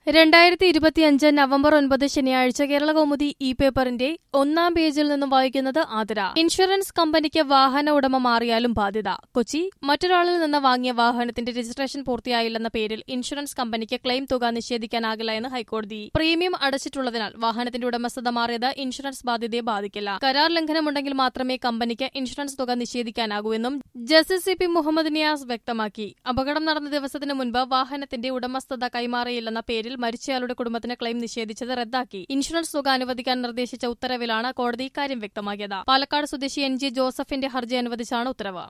രണ്ടായിരത്തി ഇരുപത്തിയഞ്ച് നവംബർ ഒൻപത് ശനിയാഴ്ച കേരള കൗമുദി ഇ പേപ്പറിന്റെ ഒന്നാം പേജിൽ നിന്നും വായിക്കുന്നത് ആതിര ഇൻഷുറൻസ് കമ്പനിക്ക് വാഹന ഉടമ മാറിയാലും ബാധ്യത കൊച്ചി മറ്റൊരാളിൽ നിന്ന് വാങ്ങിയ വാഹനത്തിന്റെ രജിസ്ട്രേഷൻ പൂർത്തിയായില്ലെന്ന പേരിൽ ഇൻഷുറൻസ് കമ്പനിക്ക് ക്ലെയിം തുക നിഷേധിക്കാനാകില്ല എന്ന് ഹൈക്കോടതി പ്രീമിയം അടച്ചിട്ടുള്ളതിനാൽ വാഹനത്തിന്റെ ഉടമസ്ഥത മാറിയത് ഇൻഷുറൻസ് ബാധ്യതയെ ബാധിക്കില്ല കരാർ ലംഘനമുണ്ടെങ്കിൽ മാത്രമേ കമ്പനിക്ക് ഇൻഷുറൻസ് തുക നിഷേധിക്കാനാകൂ എന്നും justice C P Muhammad Niyas വ്യക്തമാക്കി അപകടം നടന്ന ദിവസത്തിന് മുൻപ് വാഹനത്തിന്റെ ഉടമസ്ഥത കൈമാറിയില്ലെന്ന പേരിൽ മരിച്ചയാളുടെ കുടുംബത്തിന് ക്ലെയിം നിഷേധിച്ചത് റദ്ദാക്കി ഇൻഷുറൻസ് തുക അനുവദിക്കാൻ നിർദ്ദേശിച്ച ഉത്തരവിലാണ് കോടതി ഇക്കാര്യം വ്യക്തമാക്കിയത് പാലക്കാട് സ്വദേശി എൻ ജി ജോസഫിന്റെ ഹർജി അനുവദിച്ചാണ് ഉത്തരവ്